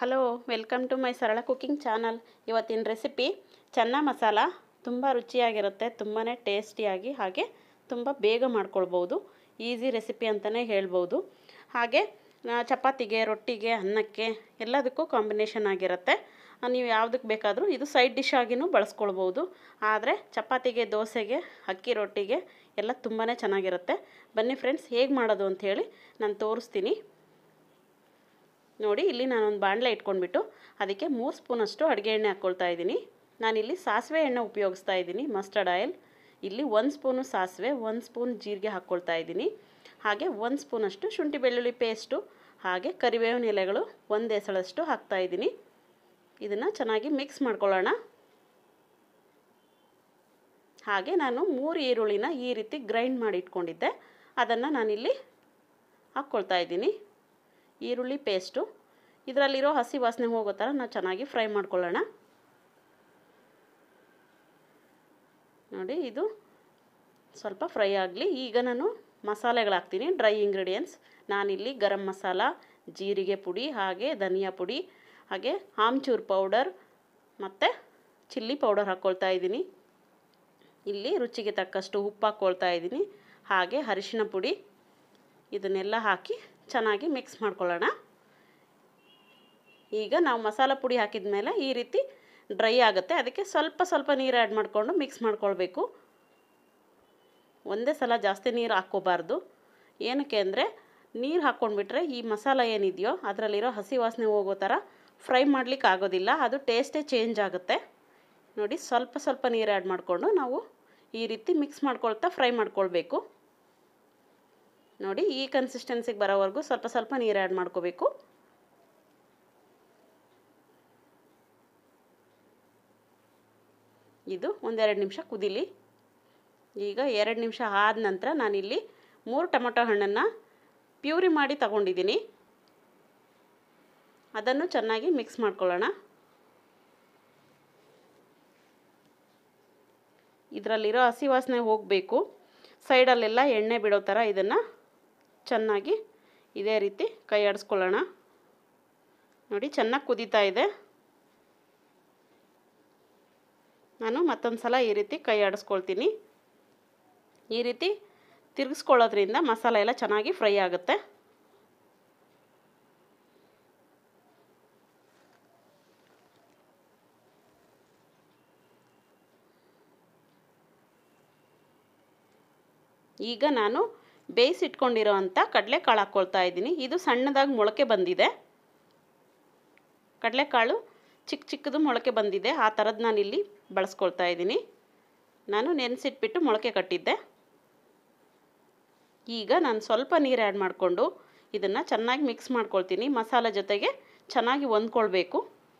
hello welcome to my ಸರಳ cooking channel ಇವತ್ತಿನ recipe ಚೆನ್ನ ಮಸಾಲ ತುಂಬ ರುಚಿಯಾಗಿರುತ್ತೆ ತುಂಬಾ ಟೇಸ್ಟಿಯಾಗಿ ಹಾಗೆ ತುಂಬ ಬೇಗ ಮಾಡ್ಕೊಳ್ಬೋದು ಈಸಿ ರೆಸಿಪಿ ಅಂತಲೇ ಹೇಳ್ಬೋದು ಹಾಗೆ ಆ, ಚಪಾತಿಗೆ ರೊಟ್ಟಿಗೆ ಅನ್ನಕ್ಕೆ ಎಲ್ಲದಕ್ಕೂ ಕಾಂಬಿನೇಷನ್ ಆಗಿರುತ್ತೆ ಆ, ನೀವು ಯಾವುದಕ್ಕೆ ಬೇಕಾದರೂ ಇದು ಸೈಡ್ ಡಿಶ್ ಆಗಿನೂ ಬಳಸ್ಕೊಳ್ಬೋದು ಆದರೆ ಚಪಾತಿಗೆ ದೋಸೆಗೆ ಅಕ್ಕಿ ರೊಟ್ಟಿಗೆ ಎಲ್ಲ ತುಂಬಾ ಚೆನ್ನಾಗಿರುತ್ತೆ ಬನ್ನಿ ಫ್ರೆಂಡ್ಸ್ ಹೇಗೆ ಮಾಡೋದು ಅಂಥೇಳಿ ನಾನು ತೋರಿಸ್ತೀನಿ ನೋಡಿ ಇಲ್ಲಿ ನಾನೊಂದು ಬಾಣಲೆ ಇಟ್ಕೊಂಡ್ಬಿಟ್ಟು ಅದಕ್ಕೆ ಮೂರು ಸ್ಪೂನಷ್ಟು ಅಡುಗೆ ಎಣ್ಣೆ ಹಾಕ್ಕೊಳ್ತಾ ಇದ್ದೀನಿ ನಾನಿಲ್ಲಿ ಸಾಸಿವೆ ಎಣ್ಣೆ ಉಪಯೋಗಿಸ್ತಾ ಇದ್ದೀನಿ ಮಸ್ಟರ್ಡ್ ಆಯಿಲ್ ಇಲ್ಲಿ ಒಂದು ಸ್ಪೂನು ಸಾಸಿವೆ ಒಂದು ಸ್ಪೂನ್ ಜೀರಿಗೆ ಹಾಕ್ಕೊಳ್ತಾ ಇದ್ದೀನಿ ಹಾಗೆ ಒಂದು ಸ್ಪೂನಷ್ಟು ಶುಂಠಿ ಬೆಳ್ಳುಳ್ಳಿ ಪೇಸ್ಟು ಹಾಗೆ ಕರಿಬೇವಿನ ಎಲೆಗಳು ಒಂದು ಎಸಳಷ್ಟು ಹಾಕ್ತಾ ಇದ್ದೀನಿ ಇದನ್ನು ಚೆನ್ನಾಗಿ ಮಿಕ್ಸ್ ಮಾಡ್ಕೊಳ್ಳೋಣ ಹಾಗೆ ನಾನು ಮೂರು ಈರುಳ್ಳಿನ ಈ ರೀತಿ ಗ್ರೈಂಡ್ ಮಾಡಿ ಇಟ್ಕೊಂಡಿದ್ದೆ ಅದನ್ನು ನಾನಿಲ್ಲಿ ಹಾಕ್ಕೊಳ್ತಾ ಇದ್ದೀನಿ ಈರುಳ್ಳಿ ಪೇಸ್ಟು ಇದರಲ್ಲಿರೋ ಹಸಿ ವಾಸನೆ ಹೋಗೋ ಥರ ನಾವು ಚೆನ್ನಾಗಿ ಫ್ರೈ ಮಾಡ್ಕೊಳ್ಳೋಣ ನೋಡಿ ಇದು ಸ್ವಲ್ಪ ಫ್ರೈ ಆಗಲಿ ಈಗ ನಾನು ಮಸಾಲೆಗಳಾಕ್ತೀನಿ ಡ್ರೈ ಇಂಗ್ರೀಡಿಯೆಂಟ್ಸ್ ನಾನಿಲ್ಲಿ ಗರಂ ಮಸಾಲ ಜೀರಿಗೆ ಪುಡಿ ಹಾಗೆ ಧನಿಯಾ ಪುಡಿ ಹಾಗೆ ಆಮ್ಚೂರ್ ಪೌಡರ್ ಮತ್ತು ಚಿಲ್ಲಿ ಪೌಡರ್ ಹಾಕ್ಕೊಳ್ತಾ ಇದ್ದೀನಿ ಇಲ್ಲಿ ರುಚಿಗೆ ತಕ್ಕಷ್ಟು ಉಪ್ಪು ಹಾಕ್ಕೊಳ್ತಾ ಇದ್ದೀನಿ ಹಾಗೆ ಅರಿಶಿನ ಪುಡಿ ಇದನ್ನೆಲ್ಲ ಹಾಕಿ ಚೆನ್ನಾಗಿ ಮಿಕ್ಸ್ ಮಾಡ್ಕೊಳ್ಳೋಣ ಈಗ ನಾವು ಮಸಾಲ ಪುಡಿ ಹಾಕಿದ ಮೇಲೆ ಈ ರೀತಿ ಡ್ರೈ ಆಗುತ್ತೆ ಅದಕ್ಕೆ ಸ್ವಲ್ಪ ಸ್ವಲ್ಪ ನೀರು ಆ್ಯಡ್ ಮಾಡಿಕೊಂಡು ಮಿಕ್ಸ್ ಮಾಡ್ಕೊಳ್ಬೇಕು ಒಂದೇ ಸಲ ಜಾಸ್ತಿ ನೀರು ಹಾಕ್ಕೋಬಾರ್ದು ಏನಕ್ಕೆ ಅಂದರೆ ನೀರು ಹಾಕ್ಕೊಂಡ್ಬಿಟ್ರೆ ಈ ಮಸಾಲ ಏನಿದೆಯೋ ಅದರಲ್ಲಿರೋ ಹಸಿ ವಾಸನೆ ಹೋಗೋ ಥರ ಫ್ರೈ ಮಾಡಲಿಕ್ಕೆ ಆಗೋದಿಲ್ಲ ಅದು ಟೇಸ್ಟೇ ಚೇಂಜ್ ಆಗುತ್ತೆ ನೋಡಿ ಸ್ವಲ್ಪ ಸ್ವಲ್ಪ ನೀರು ಆ್ಯಡ್ ಮಾಡಿಕೊಂಡು ನಾವು ಈ ರೀತಿ ಮಿಕ್ಸ್ ಮಾಡ್ಕೊಳ್ತಾ ಫ್ರೈ ಮಾಡ್ಕೊಳ್ಬೇಕು ನೋಡಿ ಈ ಕನ್ಸಿಸ್ಟೆನ್ಸಿಗೆ ಬರೋವರೆಗೂ ಸ್ವಲ್ಪ ಸ್ವಲ್ಪ ನೀರು ಆ್ಯಡ್ ಮಾಡ್ಕೋಬೇಕು ಇದು ಒಂದೆರಡು ನಿಮಿಷ ಕುದೀಲಿ ಈಗ ಎರಡು ನಿಮಿಷ ಆದ ನಂತರ ನಾನಿಲ್ಲಿ ಮೂರು ಟೊಮೊಟೊ ಹಣ್ಣನ್ನು ಪ್ಯೂರಿ ಮಾಡಿ ತಗೊಂಡಿದ್ದೀನಿ ಅದನ್ನು ಚೆನ್ನಾಗಿ ಮಿಕ್ಸ್ ಮಾಡ್ಕೊಳ್ಳೋಣ ಇದರಲ್ಲಿರೋ ಹಸಿ ವಾಸನೆ ಹೋಗಬೇಕು ಸೈಡಲ್ಲೆಲ್ಲ ಎಣ್ಣೆ ಬಿಡೋ ಥರ ಇದನ್ನು ಚೆನ್ನಾಗಿ ಇದೇ ರೀತಿ ಕೈ ಆಡಿಸ್ಕೊಳ್ಳೋಣ ನೋಡಿ ಚೆನ್ನಾಗಿ ಕುದೀತಾ ಇದೆ ನಾನು ಮತ್ತೊಂದು ಸಲ ಈ ರೀತಿ ಕೈ ಆಡಿಸ್ಕೊಳ್ತೀನಿ ಈ ರೀತಿ ತಿರುಗಿಸ್ಕೊಳ್ಳೋದ್ರಿಂದ ಮಸಾಲೆ ಎಲ್ಲ ಚೆನ್ನಾಗಿ ಫ್ರೈ ಆಗುತ್ತೆ ಈಗ ನಾನು ಬೇಯಿಸಿಟ್ಕೊಂಡಿರೋ ಅಂಥ ಕಡಲೆಕಾಳು ಹಾಕ್ಕೊಳ್ತಾ ಇದ್ದೀನಿ ಇದು ಸಣ್ಣದಾಗಿ ಮೊಳಕೆ ಬಂದಿದೆ ಕಡಲೆಕಾಳು ಚಿಕ್ಕ ಚಿಕ್ಕದು ಮೊಳಕೆ ಬಂದಿದೆ ಆ ಥರದ್ದು ನಾನಿಲ್ಲಿ ಬಳಸ್ಕೊಳ್ತಾ ಇದ್ದೀನಿ ನಾನು ನೆನೆಸಿಟ್ಬಿಟ್ಟು ಮೊಳಕೆ ಕಟ್ಟಿದ್ದೆ ಈಗ ನಾನು ಸ್ವಲ್ಪ ನೀರು ಆ್ಯಡ್ ಮಾಡಿಕೊಂಡು ಇದನ್ನು ಚೆನ್ನಾಗಿ ಮಿಕ್ಸ್ ಮಾಡ್ಕೊಳ್ತೀನಿ ಮಸಾಲೆ ಜೊತೆಗೆ ಚೆನ್ನಾಗಿ ಹೊಂದ್ಕೊಳ್ಬೇಕು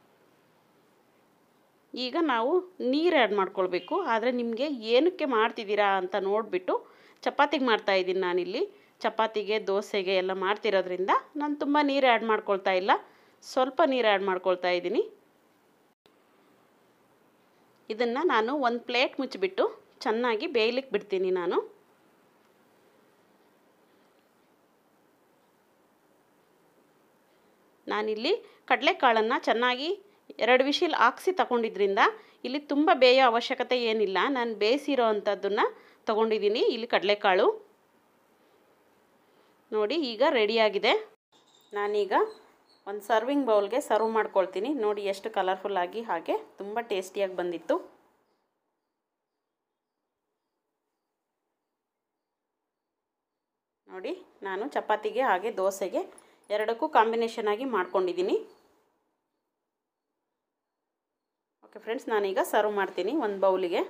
ಈಗ ನಾವು ನೀರು ಆ್ಯಡ್ ಮಾಡ್ಕೊಳ್ಬೇಕು ಆದರೆ ನಿಮಗೆ ಏನಕ್ಕೆ ಮಾಡ್ತಿದ್ದೀರಾ ಅಂತ ನೋಡಿಬಿಟ್ಟು ಚಪಾತಿಗೆ ಮಾಡ್ತಾಯಿದ್ದೀನಿ ನಾನಿಲ್ಲಿ ಚಪಾತಿಗೆ ದೋಸೆಗೆ ಎಲ್ಲ ಮಾಡ್ತಿರೋದ್ರಿಂದ ನಾನು ತುಂಬ ನೀರು ಆ್ಯಡ್ ಮಾಡ್ಕೊಳ್ತಾ ಇಲ್ಲ ಸ್ವಲ್ಪ ನೀರು ಆ್ಯಡ್ ಮಾಡ್ಕೊಳ್ತಾ ಇದ್ದೀನಿ ಇದನ್ನು ನಾನು ಒಂದು ಪ್ಲೇಟ್ ಮುಚ್ಚಿಬಿಟ್ಟು ಚೆನ್ನಾಗಿ ಬೇಯಲಿಕ್ಕೆ ಬಿಡ್ತೀನಿ ನಾನು ನಾನಿಲ್ಲಿ ಕಡಲೆಕಾಳನ್ನು ಚೆನ್ನಾಗಿ ಎರಡು ವಿಶಿಲ್ ಹಾಕ್ಸಿ ತಗೊಂಡಿದ್ರಿಂದ ಇಲ್ಲಿ ತುಂಬ ಬೇಯೋ ಅವಶ್ಯಕತೆ ಏನಿಲ್ಲ ನಾನು ಬೇಯಿಸಿರೋ ಅಂಥದ್ದನ್ನು ತಗೊಂಡಿದ್ದೀನಿ ಇಲ್ಲಿ ಕಡಲೆಕಾಳು ನೋಡಿ ಈಗ ರೆಡಿಯಾಗಿದೆ ನಾನೀಗ ಒಂದು ಸರ್ವಿಂಗ್ ಬೌಲ್ಗೆ ಸರ್ವ್ ಮಾಡ್ಕೊಳ್ತೀನಿ ನೋಡಿ ಎಷ್ಟು ಕಲರ್ಫುಲ್ಲಾಗಿ ಹಾಗೆ ತುಂಬ ಟೇಸ್ಟಿಯಾಗಿ ಬಂದಿತ್ತು ನೋಡಿ ನಾನು ಚಪಾತಿಗೆ ಹಾಗೆ ದೋಸೆಗೆ ಎರಡಕ್ಕೂ ಕಾಂಬಿನೇಷನ್ ಆಗಿ ಮಾಡ್ಕೊಂಡಿದ್ದೀನಿ ಓಕೆ ಫ್ರೆಂಡ್ಸ್ ನಾನೀಗ ಸರ್ವ್ ಮಾಡ್ತೀನಿ ಒಂದು ಬೌಲಿಗೆ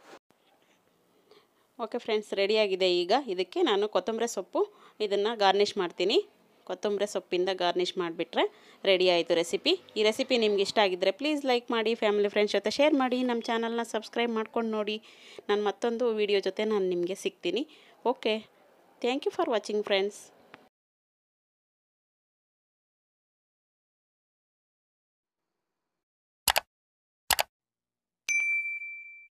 ಓಕೆ ಫ್ರೆಂಡ್ಸ್ ರೆಡಿಯಾಗಿದೆ ಈಗ ಇದಕ್ಕೆ ನಾನು ಕೊತ್ತಂಬರಿ ಸೊಪ್ಪು ಇದನ್ನು ಗಾರ್ನಿಷ್ ಮಾಡ್ತೀನಿ ಕೊತ್ತಂಬರಿ ಸೊಪ್ಪಿಂದ ಗಾರ್ನಿಷ್ ಮಾಡಿಬಿಟ್ರೆ ರೆಡಿ ಆಯಿತು ರೆಸಿಪಿ ಈ ರೆಸಿಪಿ ನಿಮ್ಗೆ ಇಷ್ಟ ಆಗಿದ್ದರೆ ಪ್ಲೀಸ್ ಲೈಕ್ ಮಾಡಿ ಫ್ಯಾಮಿಲಿ ಫ್ರೆಂಡ್ಸ್ ಜೊತೆ ಶೇರ್ ಮಾಡಿ ನಮ್ಮ ಚಾನಲ್ನ ಸಬ್ಸ್ಕ್ರೈಬ್ ಮಾಡ್ಕೊಂಡು ನೋಡಿ ನಾನು ಮತ್ತೊಂದು ವೀಡಿಯೋ ಜೊತೆ ನಾನು ನಿಮಗೆ ಸಿಗ್ತೀನಿ okay thank you for watching friends